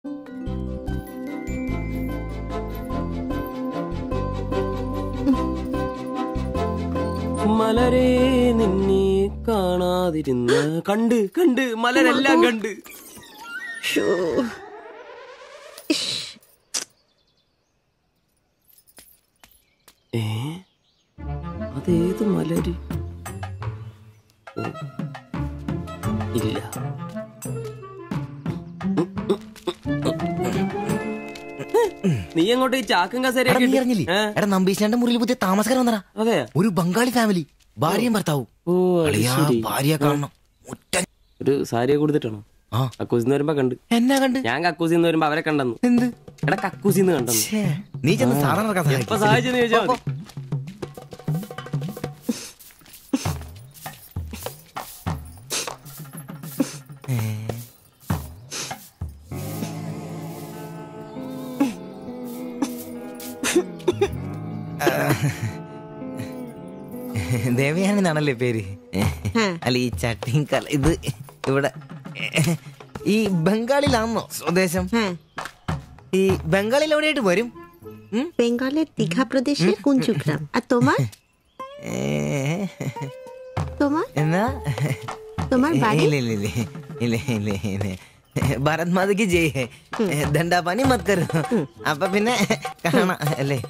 മലരെ നിന്നെ കാണാതിരുന്ന കണ്ട് കണ്ട് മലരെല്ലാം കണ്ട് ഷോ ഏ അതേത് മലര് ഓ. ഇല്ല നീ അങ്ങോട്ട് ഈ ചാക്കും എടാ, കസേരയൊക്കെ നീ ഇട്ട്- അറിഞ്ഞില്ലേ ഏ? എടാ നമ്പീശാന്റെ മുറിയിൽ പുതിയ താമസക്കാരൻ വന്നടാ അതെ ഒരു ബംഗാളി ഫാമിലി ഭാര്യയും ഭർത്താവും ഓ അത് അളിയാ ശരി. ഭാര്യ കാണണം മുറ്റ ഒരു സാരിയെ കൊടുത്തിട്ടാണോ ആ കക്കൂസിന്ന് വരുമ്പോ കണ്ട് എന്നാ കണ്ട് ഞാൻ കക്കൂസിന്ന് വരുമ്പോ അവരെ കണ്ടെന്നു എന്ത് എടാ കക്കൂസിന്ന് കണ്ടെന്നു ഛേ, നീ ചെന്ന് സാധനം ഇറക്കാൻ എപ്പോ സഹായിക്ക്. സഹായിച്ചെന്ന് ചോദിച്ചാ മതി ദേവയാനി എന്നാണല്ലേ പേര് അല്ല ഈ ചട്ടിയും കല ഇത് ഇവിടെ ഈ ബംഗാളിലാണോ സ്വദേശം হ্যাঁ ഈ ബംഗാളിൽ എവിടെയായിട്ട് വരും ഉം? বেঙ্গলের দীঘা প্রদেশের কুঞ্জুগ্রাম আর তোমার ഏ, তোমার എന്നാ তোমার বাড়ি ഇല്ല ഇല്ല ഇല്ല ഇല്ല ഇല്ല ഇല്ല ഭാരത് മാതയ്ക്ക് ജയ് ഹേ ദണ്ഡാപാനി മത് കരു അപ്പൊ പിന്നെ കാണാം അല്ലേ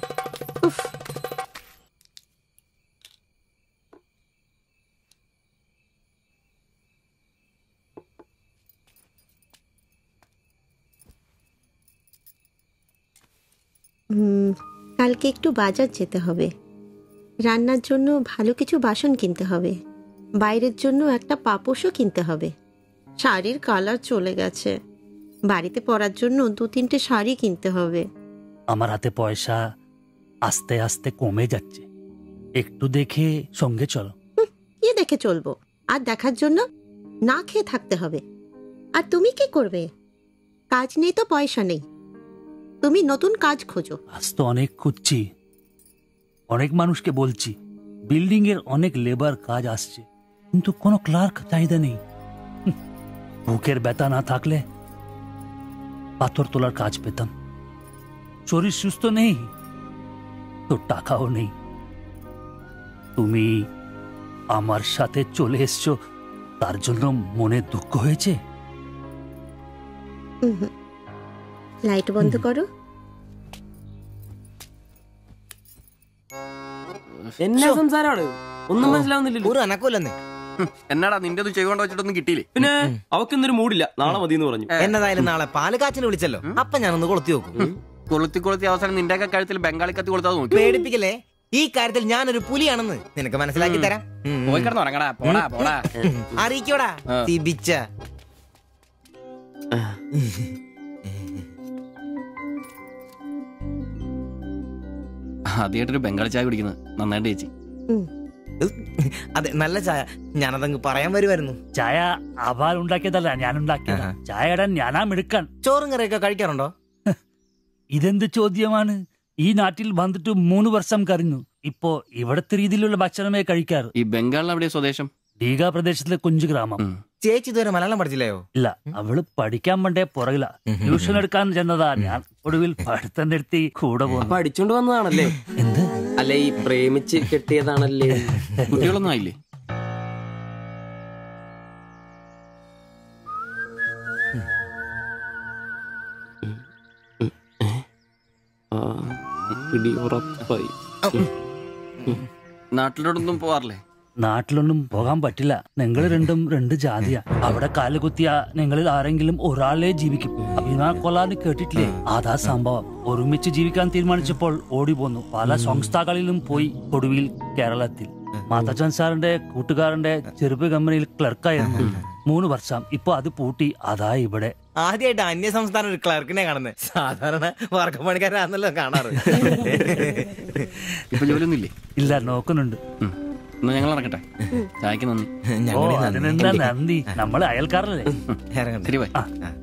হুম, কালকে একটু বাজার যেতে হবে রান্নার জন্য ভালো কিছু বাসন কিনতে হবে বাইরের জন্য একটা পাপোশও কিনতে হবে শাড়ির কালার চলে গেছে বাড়িতে পরার জন্য দু তিনটে শাড়ি কিনতে হবে আমার হাতে পয়সা আস্তে আস্তে কমে যাচ্ছে একটু দেখে সঙ্গে চলো ইয়ে দেখে চলবো আর দেখার জন্য না খেয়ে থাকতে হবে আর তুমি কি করবে কাজ নেই তো পয়সা নেই তুমি নতুন কাজ খোঁজো আজ তো অনেক খুঁজছি অনেক মানুষকে বলছি বিল্ডিং এর অনেক লেবার কাজ আসছে কিন্তু কোনো ক্লার্ক চাহিদা নেই হুঁ, বুকের ব্যথা না থাকলে পাথর তোলার কাজ পেতাম শরীর সুস্থ নেই তো টাকাও নেই তুমি আমার সাথে চলে এসছো তার জন্য মনে দুঃখ হয়েছে ഉഹും. ലൈറ്റ് ബন্ধ করো എന്നാ സംസാരമാണ് ഒന്നും മനസ്സിലാവുന്നില്ലല്ലോ ഒരു അനക്കമില്ലെന്ന് എന്നാടാ നിന്റെ ഒന്നും ചെയ്തുകൊണ്ട് വെച്ചിട്ടൊന്നും കിട്ടിയില്ലേ പിന്നെ അവക്കൊന്നൊരു മൂടില്ല നാളെ മതി എന്ന് പറഞ്ഞു എന്നതായാലും നാളെ പാല് കാച്ചിന് വിളിച്ചല്ലോ അപ്പൊ ഞാനൊന്ന് കൊളുത്തി നോക്കും കൊളുത്തി കൊളുത്തി അവസാനം നിന്റെ ഒക്കെ കഴുത്തിൽ ബംഗാളി കത്തി കൊളുത്താതെ നോക്കി പേടിപ്പിക്കല്ലേ ഈ കാര്യത്തിൽ ഞാനൊരു പുലിയാണെന്ന് നിനക്ക് മനസ്സിലാക്കി തരാം ഉം. പോയി കിടന്ന് ഉറങ്ങടാ പോടാ പോടാ അറിയിക്കോടാ ആ. തിബിച്ച ആദ്യമായിട്ടൊരു ബംഗാളി ചായ കുടിക്കുന്നത് നന്നായിട്ട് ചേച്ചി ഉം. അതെ നല്ല ചായ ഞാനതങ്ങ് പറയാൻ വരുമായിരുന്നു ചായ അപാൽ ഉണ്ടാക്കിയതല്ല ഞാൻ ഉണ്ടാക്കിയതാ ആഹാ. ചായ ഇടാൻ ഞാനാ മിടുക്കാൻ ചോറും കറിയൊക്കെ കഴിക്കാറുണ്ടോ ഇതെന്ത് ചോദ്യമാണ് ഈ നാട്ടിൽ വന്നിട്ട് മൂന്ന് വർഷം കഴിഞ്ഞു ഇപ്പോ ഇവിടത്തെ രീതിയിലുള്ള ഭക്ഷണമേ കഴിക്കാറ് ഈ ബംഗാളിൽ എവിടെയാ സ്വദേശം ഡീഗ പ്രദേശത്തിലെ കുഞ്ചു ഗ്രാമം ഉം. ചേച്ചി ഇതുവരെ മലയാളം പഠിച്ചില്ലയോ ഇല്ല അവള് പഠിക്കാൻ വേണ്ടേ പുറകില ട്യൂഷൻ എടുക്കാൻ ചെന്നതാ ഞാൻ ഒടുവിൽ പഠിത്തം നിർത്തി കൂടെ പോന്നു പഠിച്ചോണ്ട് വന്നതാണല്ലേ എന്ത് അല്ല ഈ പ്രേമിച്ച് കെട്ടിയതാണല്ലേ കുട്ടികളൊന്നും ആയില്ലേ ആ പിടി ഉറപ്പായി നാട്ടിലോട്ടൊന്നും പോവാറില്ലേ നാട്ടിലൊന്നും പോകാൻ പറ്റില്ല നിങ്ങൾ രണ്ടും രണ്ട് ജാതിയാ അവിടെ കാലുകുത്തിയ നിങ്ങളിൽ ആരെങ്കിലും ഒരാളെ ജീവിക്കും അഭിമാന കൊല്ലാന്ന് കേട്ടിട്ടില്ലേ അതാ സംഭവം ഒരുമിച്ച് ജീവിക്കാൻ തീരുമാനിച്ചപ്പോൾ ഓടി പോന്നു പല സംസ്ഥാകളിലും പോയി ഒടുവിൽ കേരളത്തിൽ മാതാചാൻ സാറിന്റെ കൂട്ടുകാരന്റെ ചെറുപ്പ് കമ്പനിയിൽ ക്ലർക്കായിരുന്നു മൂന്ന് വർഷം ഇപ്പൊ അത് പൂട്ടി അതാ ഇവിടെ ആദ്യമായിട്ട് അന്യ സംസ്ഥാന ഒരു ക്ലർക്കിനെ കാണുന്നത് സാധാരണ വർക്കപ്പണിക്കാരാണല്ലോ കാണാറ് ഇപ്പൊ ജോലിയൊന്നും ഇല്ലേ ഇല്ല നോക്കുന്നുണ്ട് ഉം. എന്നാ ഞങ്ങൾ ഇറങ്ങട്ടെ ചായക്ക് നന്ദി ഓ ഞങ്ങളുടെ അതിനെന്താ നന്ദി നമ്മള് അയൽക്കാരല്ലേ ഇറങ്ങട്ടെ ശരി ബൈ ആ.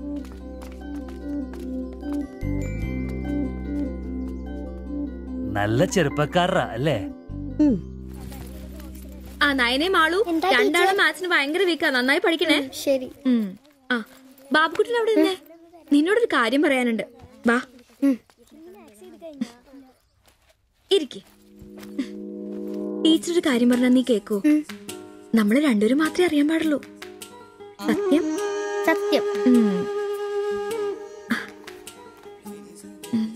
നല്ല ചെറുപ്പക്കാരാ അല്ലേ ഉം. ആ നയനെ മാളു രണ്ടാളും മാത്സിന് ഭയങ്കര വീക്കാ നന്നായി പഠിക്കണേ ശരി ഉം. ആ ബാബുക്കുട്ടിന് അവിടെ നിന്നേ നിന്നോടൊരു കാര്യം പറയാനുണ്ട് വാ ഇരിക്കെ ടീച്ചർ ഒരു കാര്യം പറഞ്ഞാ നീ കേക്കൂ നമ്മള് രണ്ടുപേരും മാത്രമേ അറിയാൻ പാടുള്ളൂ സത്യം സത്യം ഉം. ഉം.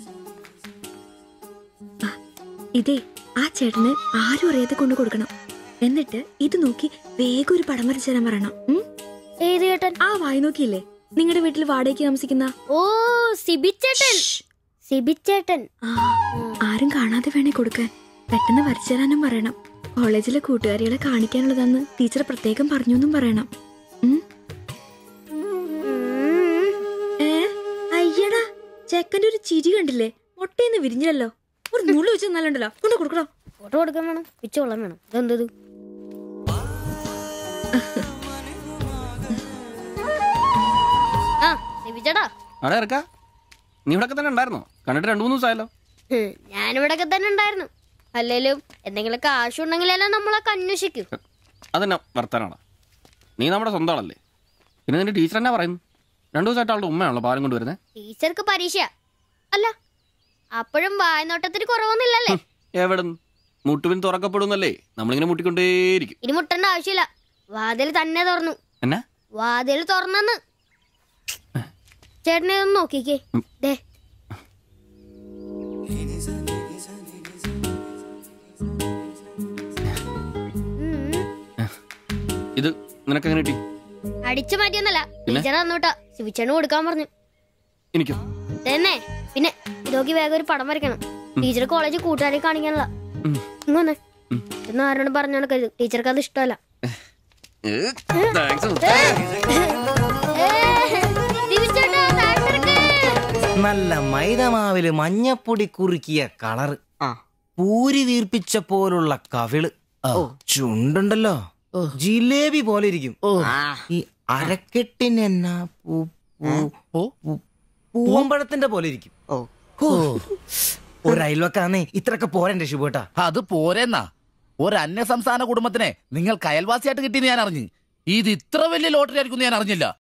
ആ, ഇതേ ആ ചേട്ടന് ആരും അറിയാതെ കൊണ്ടു കൊടുക്കണം എന്നിട്ട് ഇത് നോക്കി വേഗം ഒരു പടം വരച്ചു തരാൻ പറയണം ഉം? ഏത് ചേട്ടൻ ആ വായി നോക്കിയില്ലേ നിങ്ങളുടെ വീട്ടിൽ വാടകയ്ക്ക് താമസിക്കുന്ന ഓ സിബിച്ചേട്ടൻ സിബിച്ചേട്ടൻ ആ, ആരും കാണാതെ വേണേ കൊടുക്കാൻ പെട്ടെന്ന് വരച്ചു തരാനും പറയണം കോളേജിലെ കൂട്ടുകാരികളെ കാണിക്കാനുള്ളതാന്ന് ടീച്ചർ പ്രത്യേകം പറഞ്ഞു എന്നും പറയണം ഉം? ഏ അയ്യടാ ചെക്കന്റെ ഒരു ചിരി കണ്ടില്ലേ മുട്ടയെന്ന് വിരിഞ്ഞല്ലോ ഒരു നൂല് വെച്ച് നല്ലുണ്ടല്ലോ കൊണ്ട് കൊടുക്കണോ ഫോട്ടോ കൊടുക്കാൻ വേണം പിച്ചോളം വേണം ഇതെന്തത് ആ സിബിച്ചേട്ടാ അവിടെ ഇറക്ക നീ ഇവിടെ തന്നെ ഉണ്ടായിരുന്നോ കണ്ടിട്ട് രണ്ടു മൂന്ന് ദിവസമായല്ലോ ഹ്, ഞാനിവിടൊക്കെ തന്നെ ഉണ്ടായിരുന്നു അല്ലേലും എന്തെങ്കിലും കാശുണ്ടെങ്കിലല്ലേ നമ്മളൊക്കെ അന്വേഷിക്കും അതെന്നെ വർത്താനാണ് നീ നമ്മുടെ സ്വന്തം ആളല്ലേ പിന്നെ നിന്റെ ടീച്ചർ എന്നാ പറയുന്നു രണ്ടു ദിവസമായിട്ട് അവളുടെ ഉമ്മയാണല്ലോ പാലും കൊണ്ടുവരുന്നത് ടീച്ചർക്ക് പരീക്ഷ അല്ല അപ്പോഴും വായനോട്ടത്തിന് കുറവൊന്നുമില്ലല്ലേ എവിടെ മുട്ടുവിൻ തുറക്കപ്പെടുന്നല്ലേ നമ്മളിങ്ങനെ മുട്ടിക്കൊണ്ടേയിരിക്കും ഇനി മുട്ടേണ്ട ആവശ്യമില്ല വാതിൽ തന്നെ തുറന്നു എന്നാ വാതിൽ തുറന്നെന്ന് ചേട്ടനെ ഒന്ന് നോക്കിക്കേ ദേ ഉം. ഇത് നിനക്ക് എങ്ങനെ കിട്ടി അടിച്ചു മാറ്റിയൊന്നല്ല പിന്നെ? ടീച്ചർ തന്നോട്ടാ ശിവിച്ചേണ് കൊടുക്കാൻ പറഞ്ഞു എനിക്കോ തന്നെ പിന്നെ ഇതൊക്കെ വേഗം ഒരു പടം വരയ്ക്കണം ടീച്ചർ കോളേജിൽ കൂട്ടുകാരെ കാണിക്കാനുള്ള ഉം. ഇങ്ങനെ എന്ന് ആരോടും പറഞ്ഞു നടക്കരുത് ടീച്ചർക്ക് അത് ഇഷ്ടമല്ല ഏ, thanks. ഏ, ശിവിച്ചേട്ടാ, thanks നിനക്ക്. നല്ല മൈദമാവില് മഞ്ഞപ്പൊടി കുറുക്കിയ കളറ് പൂരി വീർപ്പിച്ച പോലുള്ള കവിള് ചുണ്ടുണ്ടല്ലോ ജിലേബി പോലെ ഇരിക്കും ഈ അരക്കെട്ടിന് എന്നാ പൂ- പൂ- പൂ- പൂവമ്പഴത്തിന്റെ പോലെ ഇരിക്കും ഹോ. ഒരു അയൽവക്കാന്നേ ഇത്രയൊക്കെ പോരണ്ടേ ശുഭേട്ടാ അത് പോരെന്നാ ഒരു അന്യ സംസ്ഥാന കുടുംബത്തിനെ നിങ്ങൾക്ക് അയൽവാസിയായിട്ട് കിട്ടിയെന്ന് ഞാൻ അറിഞ്ഞു ഇത് ഇത്ര വലിയ ലോട്ടറി ആയിരിക്കും ഞാൻ അറിഞ്ഞില്ല